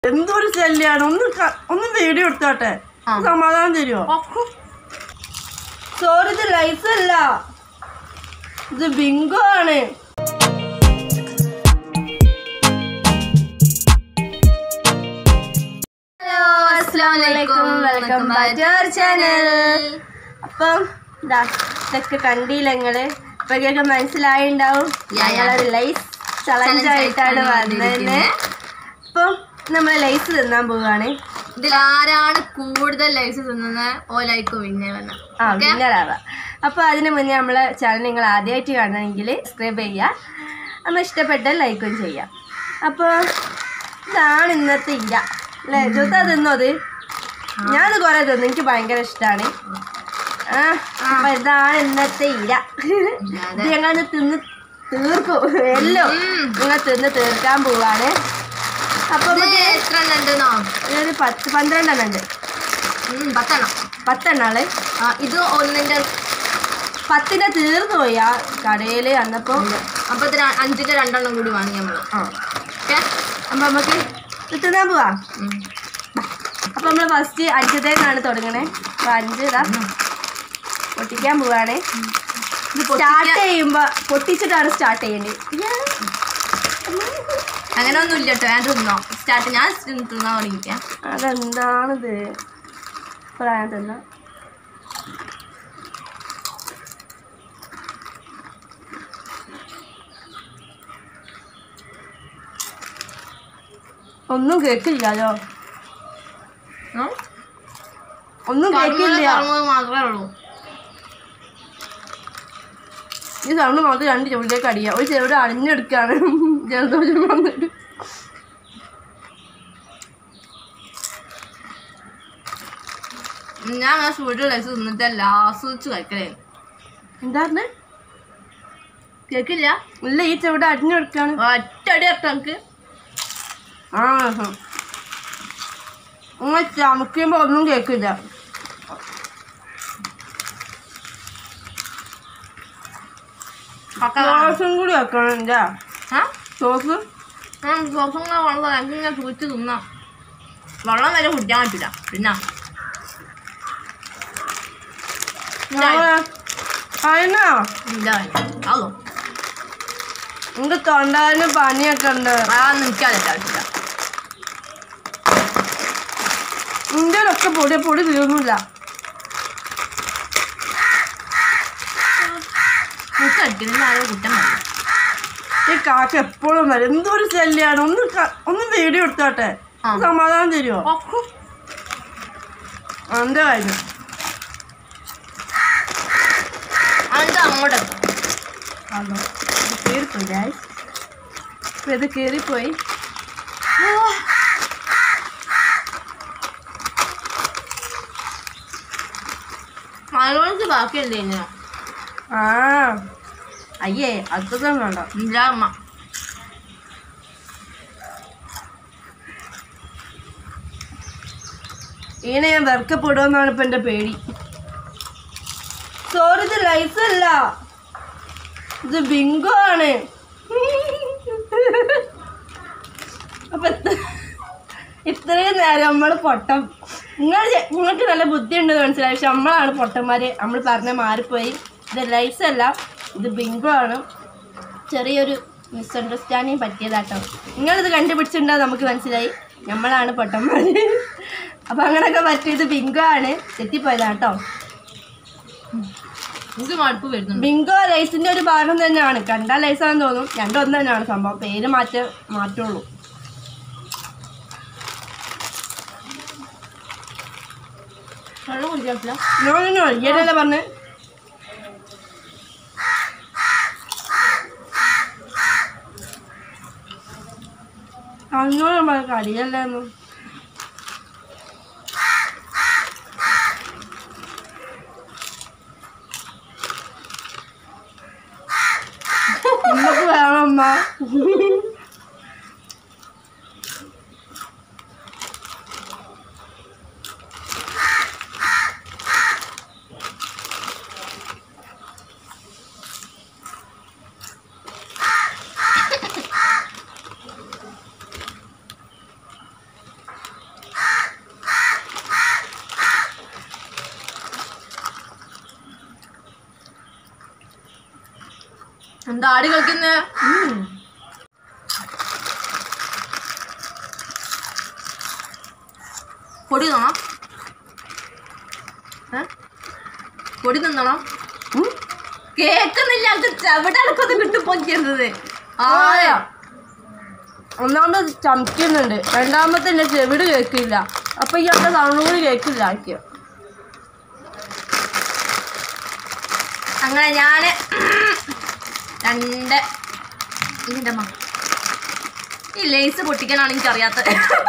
എന്തൊരു ശല്യാണ് ഒന്ന് ക- ഒന്ന് വീഡിയോ എടുത്തോട്ടെ ആ. സമാധാനം തരുമോ സോറി ഇത് ലൈസ് അല്ല ഇത് ബിങ്കോ ആണ് ഹലോ അസ്സാം വലൈക്കും welcome back to our channel അപ്പം ഇതാ ഇതൊക്കെ കണ്ടില്ല നിങ്ങള് ഇപ്പൊക്കെ മനസ്സിലായിണ്ടാവും യാ, യാ. ഞങ്ങളൊരു ലൈസ് ചലഞ്ച് ആയിട്ടാണ് വന്നത് അപ്പം നമ്മൾ ലൈസ് തിന്നാൻ പോവാണ് ഇതിൽ ആരാണ് കൂടുതൽ ലൈസ് തിന്നുന്നത് ഓ ലൈക്ക് പിന്നെ വന്ന ആ വിന്നറാവാം അപ്പോൾ അതിന് മുന്നേ നമ്മളെ ചാനൽ നിങ്ങൾ ആദ്യമായിട്ട് കാണണമെങ്കിൽ സബ്സ്ക്രൈബ് ചെയ്യുക നമ്മൾ ഇഷ്ടപ്പെട്ടാൽ ലൈക്കും ചെയ്യാം അപ്പോൾ ഇതാണ് ഇന്നത്തെ ഇര അല്ലേ ജോത്ത തിന്നത് ഞാനത് കുറേ തിന്നു എനിക്ക് ഭയങ്കര ഇഷ്ടമാണ് ആ അപ്പൊ ഇതാണ് ഇന്നത്തെ ഇര ഇത് ഞങ്ങൾ തിന്ന് തീർക്കും എല്ലോ നിങ്ങൾ തിന്ന് തീർക്കാൻ പോവാണ് അപ്പൊ ഇത് നമുക്ക് എത്ര എണ്ണം ഉണ്ടെന്നോ ഒരു പത്ത് പന്ത്രണ്ടെണ്ണം ഉണ്ട് ഉം, പത്തെണ്ണം പത്തെണ്ണാള് ആ, ഇത് ഒന്നിന്റെ പത്തിന്റെ തീർന്നു പോയി ആ കടയില് വന്നപ്പോ അപ്പൊ ഇത് ര- അഞ്ചിന്റെ രണ്ടെണ്ണം കൂടി വാങ്ങി നമ്മള് ആ ഓക്കെ അപ്പൊ നമുക്ക് തിന്നാൻ പോവാ അപ്പൊ നമ്മള് ഫസ്റ്റ് അഞ്ചത്തേക്കാണ് തുടങ്ങണേ അപ്പൊ അഞ്ച് ഇതാ പൊട്ടിക്കാൻ പോവാണേ സ്റ്റാർട്ട് ചെയ്യുമ്പോ പൊട്ടിച്ചിട്ടാണ് സ്റ്റാർട്ട് ചെയ്യേണ്ടത് അങ്ങനെ ഒന്നും ഇല്ല കേട്ടോ ഞാൻ തിന്നോ സ്റ്റാർട്ട് ഞാൻ തിന്നാൻ തുടങ്ങിക്കാം അതെന്താണിത് പറയാൻ തിന്ന ഒന്നും കേക്കില്ലല്ലോ ഒന്നും കേക്കില്ല മാത്രമേ ഉള്ളൂ ഈ സൗണ്ട് മാത്രം രണ്ട് ചെവിടിലേക്ക് അടിയാ ഒരു ചെവിടെ അടിഞ്ഞെടുക്കാണ് ജലദോഷം വന്നിട്ട് ഞാൻ ആ സ്വീറ്റ് ലൈസ് തിന്നിട്ടല്ല ആസ്വദിച്ച് കഴിക്കലേ എന്താന്ന് കേക്കില്ല ഇല്ല ഈ ചെവിടെ അടിഞ്ഞെടുക്കാണ് ഒറ്റടി ഇട്ടോ നമുക്ക് ആ നിങ്ങൾ ചമക്കുമ്പോ ഒന്നും കേക്കില്ല സോസും കൂടി വെക്കണം എന്താ സോസ് ദിവസങ്ങൾ വെള്ളം അങ്ങനെ കുടിച്ച് തിന്നാം വെള്ളം വരെ കുടിക്കാൻ പറ്റില്ല പിന്നെ അതിനാ ഇല്ല അതോ എന്റെ തൊണ്ടാന് പനിയൊക്കെ ഉണ്ട് അതൊന്നും എനിക്കതില്ല ആവശ്യമില്ല ഇന്ത്യയിലൊക്കെ പൊടി പൊടി തീർന്നില്ല എനിക്ക് അടിക്കുന്ന ആരോ കുറ്റം മതി ഈ കാക്ക എപ്പോഴും വരും എന്തൊരു ശല്യാണ് ഒന്ന് ക- ഒന്ന് വീഡിയോ എടുത്തോട്ടെ ആ. സമാധാനം തരുമോ എന്റെ കാര്യം അതിന്റെ അങ്ങോട്ട് അതോ ഇത് കീറിപ്പോയി guys. ഇപ്പൊ ഇത് കീറിപ്പോയി മലയാളത്തിൽ ബാക്കിയല്ലേ ഇങ്ങനെ ആ അയ്യേ അതൊന്നും വേണ്ട ഇല്ല അമ്മ ഈനെ ഞാൻ വെറുക്കപ്പെടുമെന്നാണ് ഇപ്പൊ എന്റെ പേടി സോറി ഇത് ലൈസ് അല്ല ഇത് ബിങ്കോ ആണ് അപ്പൊ ഇത്ര- ഇത്രയും നേരം നമ്മൾ പൊട്ടം നിങ്ങൾ നിങ്ങൾക്ക് നല്ല ബുദ്ധി ഉണ്ടെന്ന് മനസ്സിലായി പക്ഷെ നമ്മളാണ് പൊട്ടന്മാര് നമ്മൾ പറഞ്ഞ മാറിപ്പോയി ഇത് ലൈസ് അല്ല ഇത് ബിങ്കോ ആണ് ചെറിയൊരു മിസ്അണ്ടർസ്റ്റാൻഡിങ് പറ്റിയതാട്ടോ നിങ്ങളിത് കണ്ടുപിടിച്ചിട്ടുണ്ടാവും നമുക്ക് മനസ്സിലായി നമ്മളാണ് പൊട്ടന്മാര് അപ്പൊ അങ്ങനൊക്കെ പറ്റിയത് ബിങ്കോ ആണ് തെറ്റിപ്പോയതാട്ടോ എനിക്ക് മടുപ്പ് വരുന്നുണ്ട് ബിങ്കോ ലൈസിന്റെ ഒരു ഭാഗം തന്നെയാണ് കണ്ടാൽ ലൈസാന്ന് തോന്നും രണ്ടും ഒന്ന് തന്നെയാണ് സംഭവം പേര് മാറ്റ മാറ്റുള്ളൂ വെള്ളം കുടിക്കാൻ പറ്റില്ല നോ നോ നോ ഈയല്ലേ പറഞ്ഞ് അന്നോട് നമ്മൾ കളിയല്ലായിരുന്നു നമുക്ക് വേണം അമ്മ എന്താ ആടി കളിക്കുന്നേ ഉം. പൊടി തിന്നണം ഏ? പൊടി തിന്നണം ഉം. കേക്കുന്നില്ല അത് ചെവിടെ അടക്കൊന്നും കിട്ടുമ്പോ ചെയ്യുന്നത് ആയ ഒന്നാമത് ചമക്കുന്നുണ്ട് രണ്ടാമത്തെ എന്റെ ചെവിട് കേൾക്കില്ല അപ്പൊ ഈ അവിടെ സൗണ്ട് കൂടി കേൾക്കില്ല ആക്കിയ അങ്ങനെ ഞാന് രണ്ട് ഇതിന്റെ അമ്മ ഈ ലേസ് പൊട്ടിക്കാനാണ് എനിക്ക് അറിയാത്തത്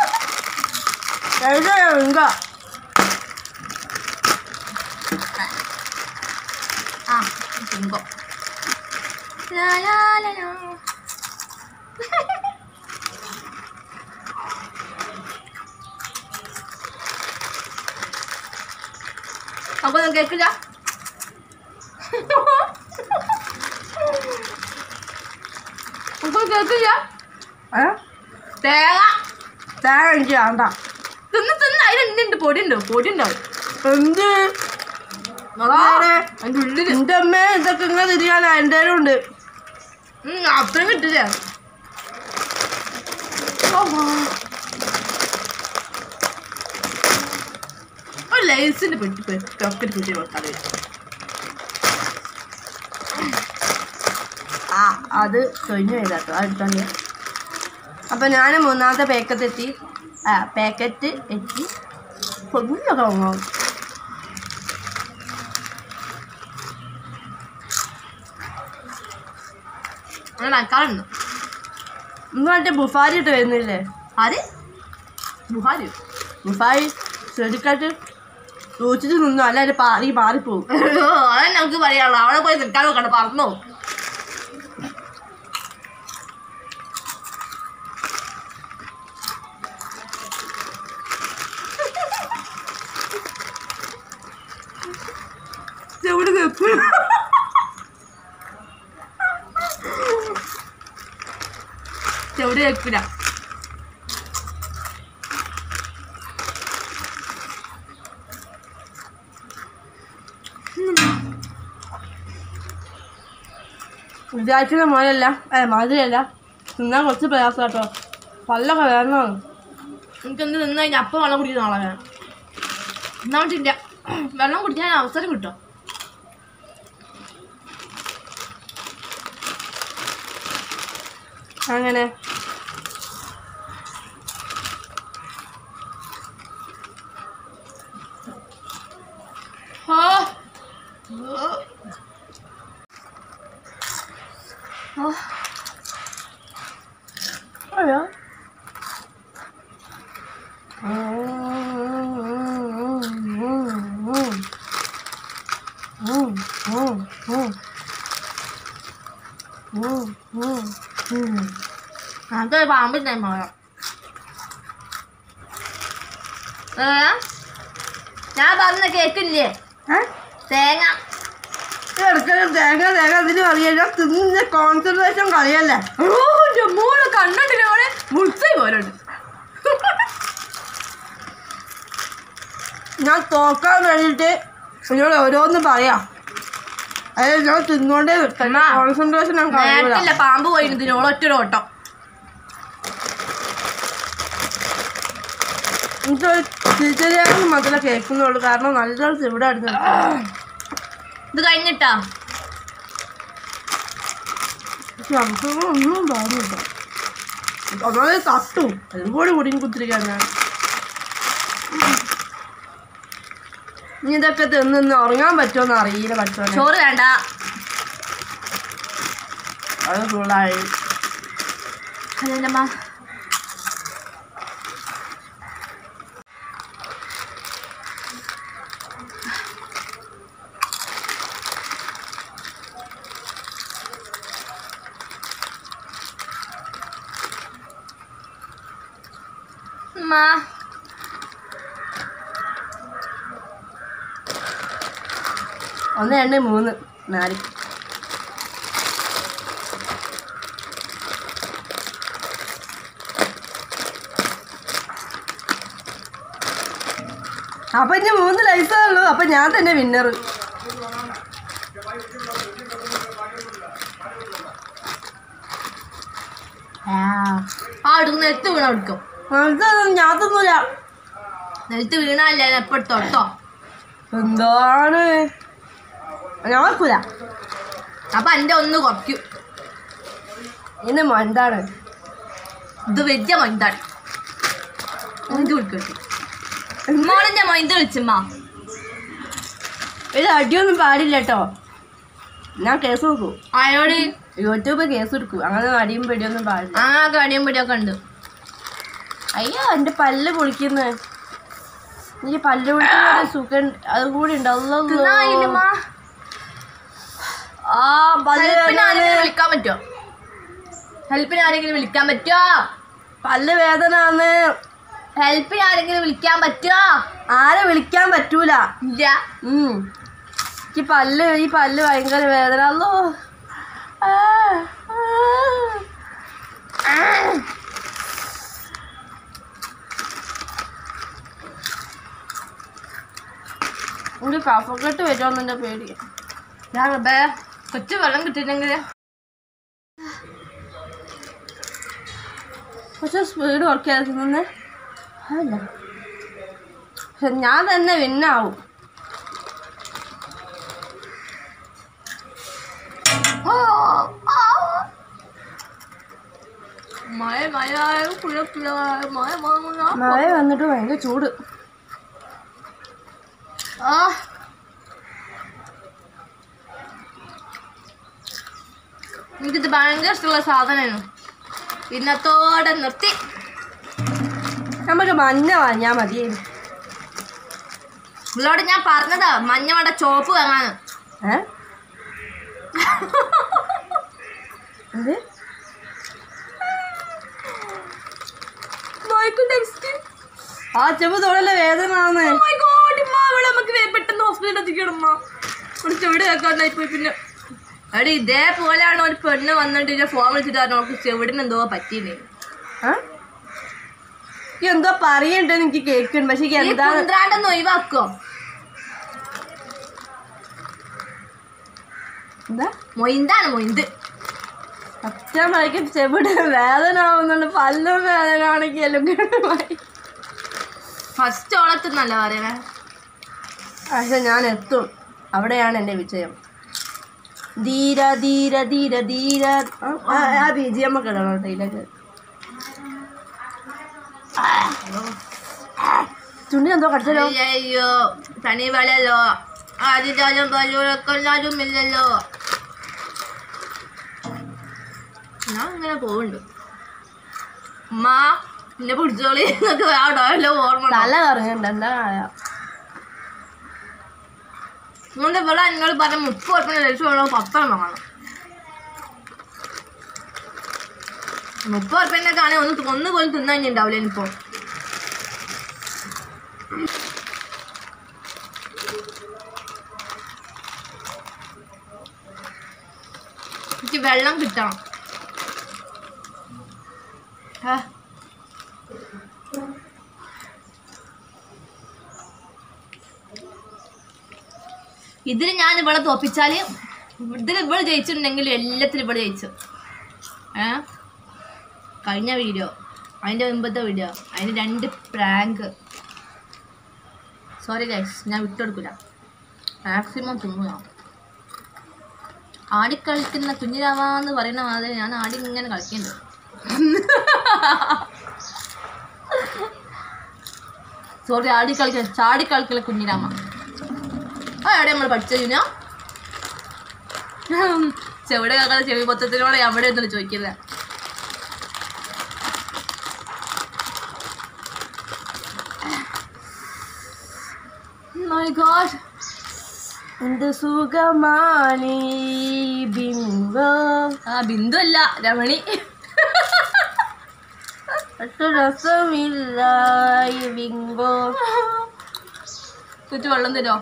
എന്താ ആ തിങ്കോ ലാ ലാ ലാ ലാ. അപ്പൊ ഒന്നും കേക്കില്ല അപ്പൊ കേക്കില്ല തേങ്ങ തേങ്ങ എനിക്ക് വേണ്ട തിന്ന് തിന്ന് അതിലുണ്ട് പൊടി ഉണ്ട് പൊടി ഉണ്ടാവും എന്ത് അതാ ആരെ? അതിന്റെ ഉള്ളില് എന്റെ അമ്മ ഇതൊക്കെ ഇങ്ങനെ തിരിയാൻ എൻ്റെ ഉണ്ട് ഉം, അത്രയും കിട്ടില്ല ഒരു ലേസിന്റെ പെട്ടി പോക്കറ്റ് പെട്ടി വെക്കാതെ ആ അത് കഴിഞ്ഞു ചെയ്താട്ടോ അടുത്തോണ്ട് അപ്പൊ ഞാൻ മൂന്നാമത്തെ പാക്കറ്റ് എത്തി ആ പാക്കറ്റ് എത്തി കൊന്നൊക്കെ വാങ്ങാം അങ്ങനെ നക്കാറുണ്ട് ഇന്ന് മറ്റേ ബുഫാരി ഇട്ട് വരുന്നില്ലേ ആര് ബുഹാരി ബുഫാരി ചെടിക്കാട്ട് സൂക്ഷിച്ച് നിന്നു അല്ലാതെ പാറി മാറിപ്പോവും അതെ നമുക്ക് പറയാനുള്ളൂ അവിടെ പോയി നിൽക്കാൻ നോക്കണ്ട പറഞ്ഞോ ചെവിട് കേൾക്കും ചെവിടെ കേൾക്കില്ല വിചാരിക്കുന്ന മോനല്ല ഏ മാതിരിയല്ല തിന്നാൻ കുറച്ച് പ്രയാസം കേട്ടോ പല്ലൊക്കെ വേണമാണ് എനിക്കെന്ത് നിന്ന് കഴിഞ്ഞാൽ അപ്പം വെള്ളം കുടിക്കുന്ന ആളാ ഞാൻ എന്നാ പറ്റില്ല വെള്ളം കുടിക്കാൻ അവസരം കിട്ടും അങ്ങനെ ഓ ഓ അയ്യോ അത് പാമ്പിന്റെ മഴ ഏ ഞാൻ പറഞ്ഞ കേക്കില്ലേ തേങ്ങ ഇടയ്ക്കൊരു തേങ്ങ തേങ്ങ അതിന് അറിയാം തിന്ന കോൺസെൻട്രേഷൻ കളയല്ലേ ഓ എൻ്റെ മോള് കണ്ടിട്ടില്ല മോളെ മുൾസൈ പോലുണ്ട് ഞാൻ തോക്കാൻ വേണ്ടിയിട്ട് എന്നോട് ഓരോന്ന് പറയാം അതായത് ഞാൻ തിന്നുകൊണ്ടേ അമ്മ. കോൺസെൻട്രേഷൻ ഞാൻ കളയൂല നേരത്തില്ല പാമ്പ് പോയിരുന്നതിന് ഓളൊറ്റൊരു ഓട്ടം എനിക്കൊരു തിരിച്ചറിയാൻ മാത്രമേ കേൾക്കുന്നുള്ളൂ കാരണം നല്ലൊരു ഇവിടെ അടുത്ത് ഇത് കഴിഞ്ഞിട്ടാ പക്ഷെ നമുക്ക് ഒന്നും പാടില്ല ഒന്നാമത് തട്ടും അതുപോലെ കുടുങ്ങി കുത്തിരിക്കാൻ ഞാൻ ഇനി ഇതൊക്കെ തിന്ന് ഉറങ്ങാൻ പറ്റുമോന്ന് അറിയില്ല പറ്റുമോ ചോറ് വേണ്ട അത് ഫുള്ളായി അതെന്റെ അമ്മ അമ്മ ഒന്ന് രണ്ട് മൂന്ന് നാല് അപ്പൊ ഇനി മൂന്ന് ലൈസേ ഉള്ളൂ അപ്പൊ ഞാൻ തന്നെ വിന്നർ ആ എടുക്കും നെൽത്ത് വീണ എടുക്കും അതൊന്നും ഞാൻ തിന്നൂല നെൽത്ത് വീണല്ലേ എപ്പോ തൊട്ടോ എന്താണ് ഞാൻ വെക്കൂല അപ്പൊ എന്റെ ഒന്ന് കുറയ്ക്കും ഇന്ന് എന്താണ് ഇത് വലിയ മൊയ്ന്താണ് മൊയ്ന്ത് വിളിക്കട്ടെ മോളെന്റെ മൊയ്ന്ത് വിളിച്ചമ്മ ഇത് അടിയൊന്നും പാടില്ല കേട്ടോ ഞാൻ കേസ് കൊടുക്കും അയോട് യൂട്യൂബ് കേസ് കൊടുക്കും അങ്ങനെ അടിയും പിടിയൊന്നും പാടില്ല ആ കടിയും പിടിയൊക്കെ ഉണ്ട് അയ്യോ എന്റെ പല്ല് പൊളിക്കുന്നു എനിക്ക് പല്ല് പൊളിക്കുന്ന ഒരു സുഖം അതും കൂടി ഉണ്ട് അല്ലോ തിന്നായില്ലമ്മ. ആ പല്ല് ഹെൽപ്പിന് വേദന ആരെങ്കിലും വിളിക്കാൻ പറ്റുമോ ഹെൽപ്പിന് ആരെങ്കിലും വിളിക്കാൻ പറ്റുമോ പല്ല് വേദന ആണ് ഹെൽപ്പിന് ആരെങ്കിലും വിളിക്കാൻ പറ്റുമോ ആരെ വിളിക്കാൻ പറ്റൂല ഇല്ല ഉം. ഈ പല്ല് ഈ പല്ല് ഭയങ്കര വേദന അല്ലോ ആ, ആ. ആ. ഒരു കഫക്കെട്ട് വരുമോന്ന് എൻ്റെ പേടി ഞാൻ റബ്ബേ, കൊച്ചു വെള്ളം കിട്ടിയില്ലെങ്കിൽ പക്ഷെ സ്പീഡ് കുറയ്ക്കാതെ നിന്ന് അല്ല പക്ഷെ ഞാൻ തന്നെ വിന്നാവും മഴ മഴ പുഴ പുഴ മഴ മഴ മഴ വന്നിട്ട് ഭയങ്കര ചൂട് ആ എനിക്കിത് ഭയങ്കര ഇഷ്ടമുള്ള സാധനമാണ് ഇന്നത്തോടെ നിർത്തി നമുക്ക് മഞ്ഞ വാങ്ങിയാൽ മതിയായിരുന്നു ഇവളോട് ഞാൻ പറഞ്ഞതാ മഞ്ഞ വേണ്ട ചോപ്പ് വാങ്ങാന് ഏ എന്ത് ആ ചെമ്പ് തൊടല്ലേ വേദന ആണ് Oh my God, ഇമ്മ, ഇവിടെ നമുക്ക് വേ- പെട്ടെന്ന് ഹോസ്പിറ്റലിൽ എത്തിക്കണം അമ്മ. ഇവിടെ ചെവിട് കേൾക്കാണ്ടായി പോയി പിന്നെ എടി ഇതേപോലെയാണ് ഒരു പെണ്ണ് വന്നിട്ട് ഇതിന്റെ ഫോൺ വിളിച്ചിട്ട് പറഞ്ഞു അവൾക്ക് ചെവിടിന് എന്തോ പറ്റിയില്ലേ ആ? ഈ എന്തോ പറയണ്ട് എനിക്ക് കേൾക്കുന്നുണ്ട് പക്ഷെ എനിക്ക് ഈ എന്താണ് കുന്ത്രാണ്ടൊന്ന് ഒഴിവാക്കോ എന്താ മൊയിന്താണ് മൊയിന്ത് അച്ഛൻ മണിക്ക് ചെവിട് വേദന ആവുന്നുണ്ട് പല്ലും വേദന ആണെങ്കിൽ എല്ലാം കേടുമായി ഫസ്റ്റ് ഓളത്തുന്നല്ല പറയണേ പക്ഷെ ഞാൻ എത്തും അവിടെയാണ് എൻ്റെ വിജയം ധീര ധീര ധീര ധീര ആ, ആ, ആ ബി ജി എം ഒക്കെ ഇടണം കേട്ടോ ഇതിലേക്ക് ചുണ്ടി എന്തോ കടിച്ചല്ലോ അയ്യോ പനി വളല്ലോ ആദ്യം പല്ലുകളൊക്കെ എല്ലാവരും ഇല്ലല്ലോ ഞാൻ ഇങ്ങനെ പോകുന്നുണ്ട് അമ്മ എന്നെ പിടിച്ചോളി എന്നൊക്കെ വേണ്ടല്ലോ ഓർമ്മ തല കറങ്ങുന്നുണ്ട് എന്താ പറയാ അതുകൊണ്ട് ഇവിടെ എന്നോട് പറഞ്ഞ മുപ്പത് ഉറപ്പിന് ലക്ഷം പത്തെണ്ണം വേണം മുപ്പത് ഉറപ്പിൻ്റെ കാണി ഒന്ന് ഒന്ന് പോലും തിന്നാൻ ഉണ്ടാവില്ല ഇനിയിപ്പോ എനിക്ക് വെള്ളം കിട്ടണം ആ. ഇതിൽ ഞാൻ ഇവിടെ തോപ്പിച്ചാല് ഇതിൽ ഇവിടെ ജയിച്ചിട്ടുണ്ടെങ്കിൽ എല്ലാത്തിലും ഇവിടെ ജയിച്ചു ഏ കഴിഞ്ഞ വീഡിയോ അതിൻ്റെ മുമ്പത്തെ വീഡിയോ അതിന് രണ്ട് പ്രാങ്ക് സോറി ഗൈസ് ഞാൻ വിട്ടുകൊടുക്കില്ല മാക്സിമം തിന്നുക ആടിക്കളിക്കുന്ന കുഞ്ഞിരാവാന്ന് പറയുന്ന മാതിരി ഞാൻ ആടി ഇങ്ങനെ കളിക്കുന്നുണ്ട് സോറി ആടി കളിക്കുന്ന ചാടി കളിക്കുന്ന കുഞ്ഞിരാമ ആ എവിടെ നമ്മൾ പഠിച്ച കഴിഞ്ഞാ ചെവിടെ കേൾക്കാതെ ചെവി പൊത്തത്തിനോടെ എവിടെ ഒന്നും ചോദിക്കില്ല മൈ ഗോഡ് എന്ത് സുഖമാണ് ഈ ബിംബം ആ ബിന്ദു അല്ല രമണി ഒട്ടും രസമില്ല ഈ ബിംബം കുറ്റു വെള്ളം തരോ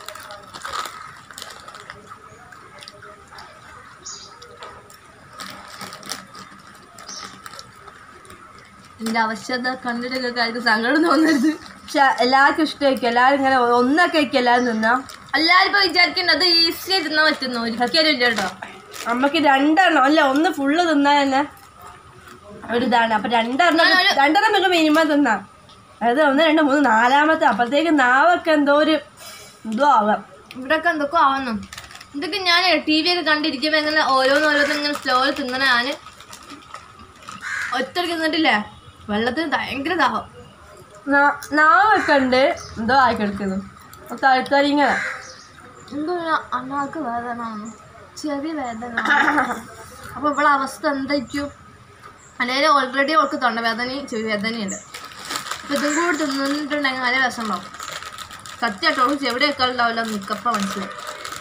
എന്റെ അവശത കണ്ടിട്ടൊക്കെ കാര്യം സങ്കടം തോന്നരുത് പക്ഷെ എല്ലാവർക്കും ഇഷ്ടമായിരിക്കും എല്ലാവരും ഇങ്ങനെ ഒന്നൊക്കെ ആയിരിക്കും എല്ലാവരും നിന്നാ എല്ലാരും ഇപ്പൊ വിചാരിക്കുന്നത് ഈസി തിന്നാൻ പറ്റുന്നു ഒരിക്കലും ഇല്ല കേട്ടോ അമ്മക്ക് രണ്ടെണ്ണം അല്ല ഒന്ന് ഫുള്ള് തിന്നാൻ തന്നെ ഒരു ഇതാണ് അപ്പൊ രണ്ടെണ്ണം ഞാനൊരു- രണ്ടെണ്ണം നമുക്ക് മിനിമം തിന്നാം അതായത് ഒന്ന് രണ്ട് മൂന്ന് നാലാമത്തെ അപ്പോഴത്തേക്ക് നാവൊക്കെ എന്തോ ഒരു എന്തോ ആവാം ഇവിടെയൊക്കെ എന്തൊക്കെ ആവുന്നു ഇതൊക്കെ ഞാൻ ടി വി ഒക്കെ കണ്ടിരിക്കുമ്പോ ഇങ്ങനെ ഓരോന്ന് ഓരോന്ന് ഇങ്ങനെ സ്ലോയിൽ തിന്നണ ഞാന് ഒറ്റയ്ക്ക് തിന്നിട്ടില്ലേ വെള്ളത്തിന് ഭയങ്കര ദാഹം നാ- നാവൊക്കെ ഉണ്ട് എന്തോ ആയി കിടക്കുന്നു തഴുത്തരിങ്ങനെ എന്തോ അണ്ണാക്ക് വേദന ചെറിയ വേദന അപ്പൊ ഇവിടെ അവസ്ഥ എന്തായിരിക്കും അല്ലെങ്കിൽ ഓൾറെഡി അവൾക്ക് തൊണ്ടവേദനയും ചെവി വേദനയുണ്ട് അപ്പൊ ഇതും കൂടി തിന്നിട്ടുണ്ടെങ്കിൽ നല്ല വിഷമം സത്യമായിട്ട് അവൾക്ക് ചെവിടെ വെക്കാനുണ്ടാവില്ല നിക്കപ്പ മനസ്സിലായി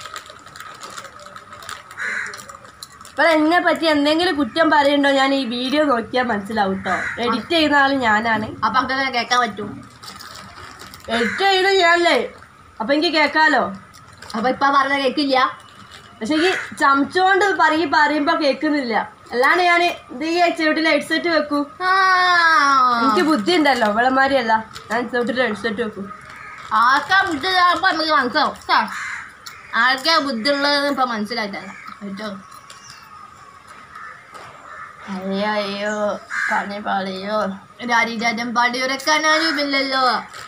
ഇപ്പോൾ എന്നെ പറ്റി എന്തെങ്കിലും കുറ്റം പറയുന്നുണ്ടോ ഞാൻ ഈ വീഡിയോ നോക്കിയാൽ മനസ്സിലാവും കേട്ടോ എഡിറ്റ് ചെയ്യുന്ന ആൾ ഞാനാണ് അപ്പൊ അങ്ങനെ കേൾക്കാൻ പറ്റും എഡിറ്റ് ചെയ്യുന്നത് ഞാനല്ലേ അപ്പം എനിക്ക് കേൾക്കാലോ അപ്പൊ ഇപ്പൊ പറഞ്ഞ കേൾക്കില്ല പക്ഷെ ഈ ചമച്ചുകൊണ്ട് പറയി പറയുമ്പോൾ കേൾക്കുന്നില്ല അല്ലാണ്ട് ഞാൻ ഇത് ഈ ചെവിട്ടിൽ ഹെഡ്സെറ്റ് വെക്കൂ ആ. എനിക്ക് ബുദ്ധി ഉണ്ടല്ലോ ഇവളമാരിയല്ല ഞാൻ ചെവിട്ടിൽ ഹെഡ്സെറ്റ് വെക്കൂ ആർക്കാ ബുദ്ധി ആകുമ്പോ നമുക്ക് മനസ്സിലാവും ട്ടാ. ആർക്കാ ബുദ്ധി ഉള്ളതെന്ന് ഇപ്പൊ മനസ്സിലായിട്ടല്ല കേട്ടോ അയ്യോ അയ്യോ പണി പറയോ രാജരാജൻ പാടിയുറക്കാനാരുമില്ലല്ലോ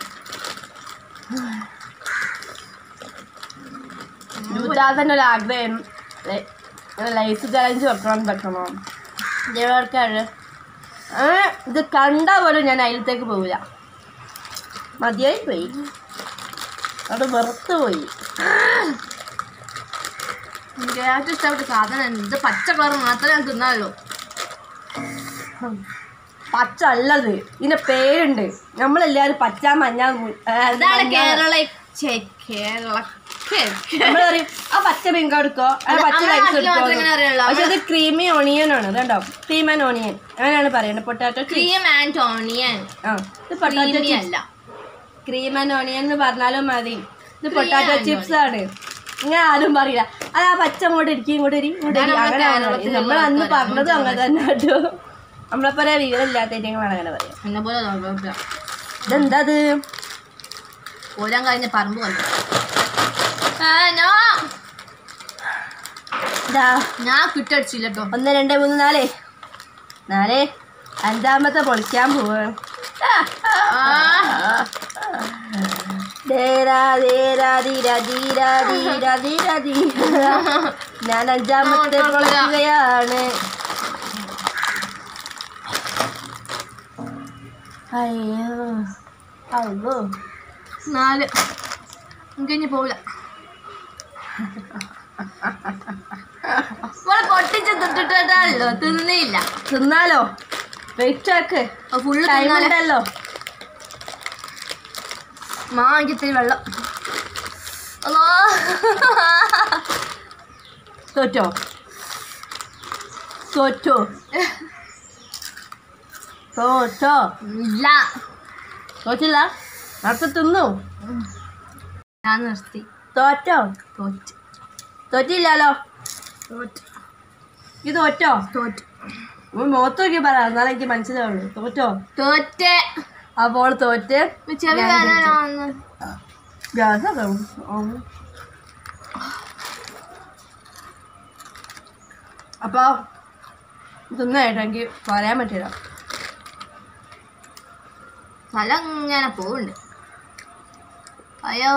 തന്നെ ഒരു ആഗ്രഹം ലൈഫ് ചലഞ്ച് വെക്കണം വെക്കണോ ഇതേവർക്കാണ് ഇത് കണ്ടാൽ പോലും ഞാൻ അതിലത്തേക്ക് പോവില്ല മതിയായി പോയി അവിടെ വെറുത്ത് പോയി എനിക്ക് ഏറ്റവും ഇഷ്ടപ്പെട്ട സാധനം ഇത് പച്ച കളർ മാത്രമേ ഞാൻ തിന്നാറുള്ളൂ പച്ച അല്ലത് ഇതിന്റെ പേരുണ്ട് നമ്മളെല്ലാരും പച്ച മഞ്ഞ മു- ആ, ഇതാണ് മഞ്ഞ. കേരള ഛെ, കേരള നമ്മൾ പറയും ആ പച്ച പിങ്ക് എടുക്കോ ആ പച്ച നമ്മുടെ ലൈസ് നാട്ടിൽ മാത്രമേ ഇങ്ങനെ അറിയുള്ളൂ. പക്ഷെ ഇത് ക്രീമി ഓണിയൻ ആണ് കേട്ടോ ക്രീം ആൻഡ് ഓണിയൻ അങ്ങനെയാണ് പറയുന്നത് പൊട്ടാറ്റോ ക്രീം ആൻഡ് ഓണിയൻ ആ ഇത് പൊട്ടാറ്റോ ക്രീമി അല്ല ക്രീം ആൻഡ് ഓണിയൻ എന്ന് പറഞ്ഞാലും മതി ഇത് പൊട്ടാറ്റോ ചിപ്സ് ആണ് ഇങ്ങനെ ആരും പറയില്ല അത് ആ പച്ച ഇങ്ങോട്ട് ഇരിക്കും ഇങ്ങോട്ട് ഇരി ഇങ്ങോട്ട് ഇരി അതാണ് അങ്ങനെ നമ്മുടെ പറയും. നമ്മൾ അന്ന് പറഞ്ഞതും അങ്ങനെ തന്നെ കേട്ടോ നമ്മളെപ്പോലെ വിവരമില്ലാത്ത ഞങ്ങളാണ് അങ്ങനെ പറയാം എന്നെ പോലെ കുഴപ്പമില്ല. ഇതെന്താ ഇത് പോരാൻ കഴിഞ്ഞ പറമ്പ് കൊണ്ട് നോ ഇതാ ഞാൻ കിട്ടടിച്ചില്ല കേട്ടോ ഒന്ന് രണ്ട് മൂന്ന് നാല് നാല് അഞ്ചാമത്തെ പൊളിക്കാൻ പോവാണ് ധീരാ, ധീരാ, ധീരാ, ധീരാ, ധീരാ, ധീരാ, ധീരാ. ഞാൻ അഞ്ചാമത്തെ പൊളിക്കുകയാണ് അയ്യോ അയ്യോ നാല് കഴിഞ്ഞ് പോവില്ല ഇവിടെ പൊട്ടിച്ച് തിട്ടിട്ടല്ലോ തിന്നില്ല തിന്നാലോ വെയിറ്റ് ആക്ക് ഫുള്ള് ടൈം തിന്നാലേ ഉണ്ടല്ലോ മാങ്ങിത്തിരി വെള്ളം അല്ലോ തോറ്റോ തോറ്റോ തോറ്റോ ഇല്ല തോറ്റില്ല നേരത്തെ തിന്നു ഞാൻ നിർത്തി തോറ്റോ തോറ്റ് തോറ്റില്ലല്ലോ തോറ്റ് ഇത് തോറ്റോ തോറ്റ് ഉം, മുഖത്ത് നോക്കി പറ എന്നാലേ എനിക്ക് മനസ്സിലാവുള്ളൂ തോറ്റോ തോറ്റ് അപ്പോൾ തോറ്റ് ചെവി വേദന ഗ്യാസൊക്കെ അപ്പോൾ തിന്നായിട്ട് എനിക്ക് പറയാൻ പറ്റില്ല തല ഇങ്ങനെ പോവുണ്ട് അയ്യോ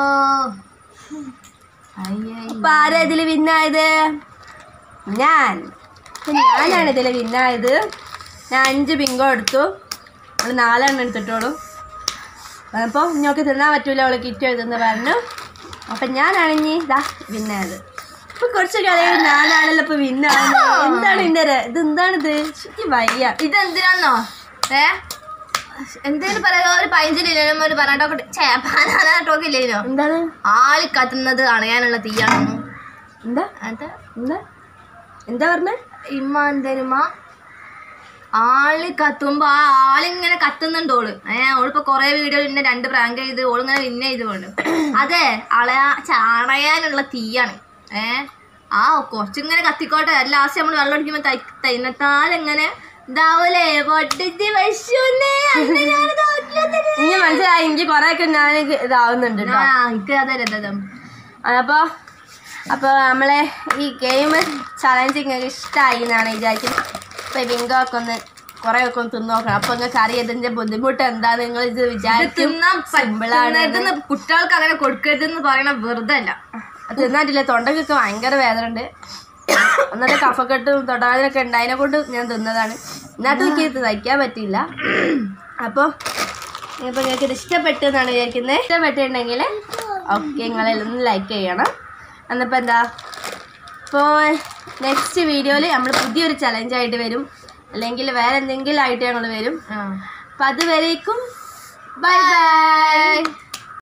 അയ്യോ അപ്പൊ ആരാ ഇതില് വിന്നായത് ഞാൻ അപ്പൊ ഞാനാണ് ഇതില് വിന്നായത് ഞാൻ അഞ്ച് ബിങ്കോ എടുത്തു അവള് നാലെണ്ണം എടുത്തിട്ടോളൂ അപ്പോൾ ഇഞ്ഞോക്ക് തിന്നാൻ പറ്റൂല അവള് കിറ്റ് എഴുതുന്ന പറഞ്ഞു അപ്പൊ ഞാനാണ് ഇനി ഇതാ വിന്നായത് ഇപ്പൊ കുറച്ച് കളികൾ ഞാനാണല്ലോ ഇപ്പൊ വിന്നായത് എന്താണ് ഇതിന്റെ ര- ഇത് എന്താണിത് ശരിക്കും വയ്യ ഇതെന്തിനാന്നോ ഏ എന്തേലും പറയാ ഒരു പതിനഞ്ചിലും ഒരു പറഞ്ഞോക്കെ ടോക്ക് ഇല്ലേനോ എന്താണ് ആളി കത്തുന്നത് അണയാനുള്ള തീയാണെന്നു എന്താ അത് എന്താ എന്താ പറഞ്ഞേ ഇമ്മ എന്തേനുമ്മ ആളി കത്തുമ്പോ ആ ആളിങ്ങനെ കത്തുന്നുണ്ട് ഓള് ഏ ഓളിപ്പോ കൊറേ വീഡിയോ പിന്നെ രണ്ട് പ്രാങ്ക് ചെയ്ത് ഓളിങ്ങനെ വിന്ന ചെയ്തുകൊണ്ട് അതെ അളയാ ചാണയാനുള്ള തീയാണ് ഏ ആ കുറച്ചിങ്ങനെ കത്തിക്കോട്ടെ ലാസ്റ്റ് നമ്മൾ വെള്ളം അടിക്കുമ്പോ തൈ- തൈനത്താൽ എങ്ങനെ ഇതാവൂലേ പൊട്ടിച്ച് പശുന്നേ അങ്ങനെയാണ് തോറ്റിയത്. ഇനി മനസ്സിലായി എനിക്ക് കൊറേ ഒക്കെ ഞാൻ ഇതാവുന്നുണ്ട് കേട്ടോ ആ എനിക്ക് അതെ രഥം അപ്പോൾ അപ്പോൾ നമ്മളെ ഈ ഗെയിം ചലഞ്ച് നിങ്ങൾക്ക് ഇഷ്ടമായി എന്നാണ് വിചാരിക്കുന്നത് അപ്പോൾ ബിങ്കോ ഒക്കെ ഒന്ന് കുറെ ഒക്കെ ഒന്ന് തിന്ന് നോക്കണം അപ്പൊ നിങ്ങൾക്ക് അറിയാം ഇതിന്റെ ബുദ്ധിമുട്ട് എന്താ നിങ്ങൾ ഇത് വിചാരിക്കും തിന്നാൻ സിമ്പിളാണ് പറ്റുന്നതെന്ന് കുട്ടികൾക്ക് അങ്ങനെ കൊടുക്കരുതെന്ന് പറയണ വെറുതെ അല്ല തിന്നാട്ടില്ല തൊണ്ടക്കൊക്കെ ഭയങ്കര വേദന ഉണ്ട് എന്നിട്ട് കഫക്കെട്ടും തൊടാനൊക്കെ ഉണ്ട് അതിനെ കൊണ്ട് ഞാൻ തിന്നതാണ് എന്നിട്ട് എനിക്ക് ഇത് തയ്ക്കാൻ പറ്റിയില്ല അപ്പോൾ ഇപ്പം നിങ്ങൾക്ക് ഇത് ഇഷ്ടപ്പെട്ടു എന്നാണ് വിചാരിക്കുന്നത് ഇഷ്ടപ്പെട്ടിട്ടുണ്ടെങ്കിൽ ഓക്കെ നിങ്ങളെല്ലാം ഒന്ന് ലൈക്ക് ചെയ്യണം എന്നിപ്പോൾ എന്താ ഇപ്പോൾ നെക്സ്റ്റ് വീഡിയോയിൽ നമ്മൾ പുതിയൊരു ചലഞ്ചായിട്ട് വരും അല്ലെങ്കിൽ വേറെ എന്തെങ്കിലും ആയിട്ട് ഞങ്ങൾ വരും അപ്പം അതുവരേക്കും ബൈ ബൈ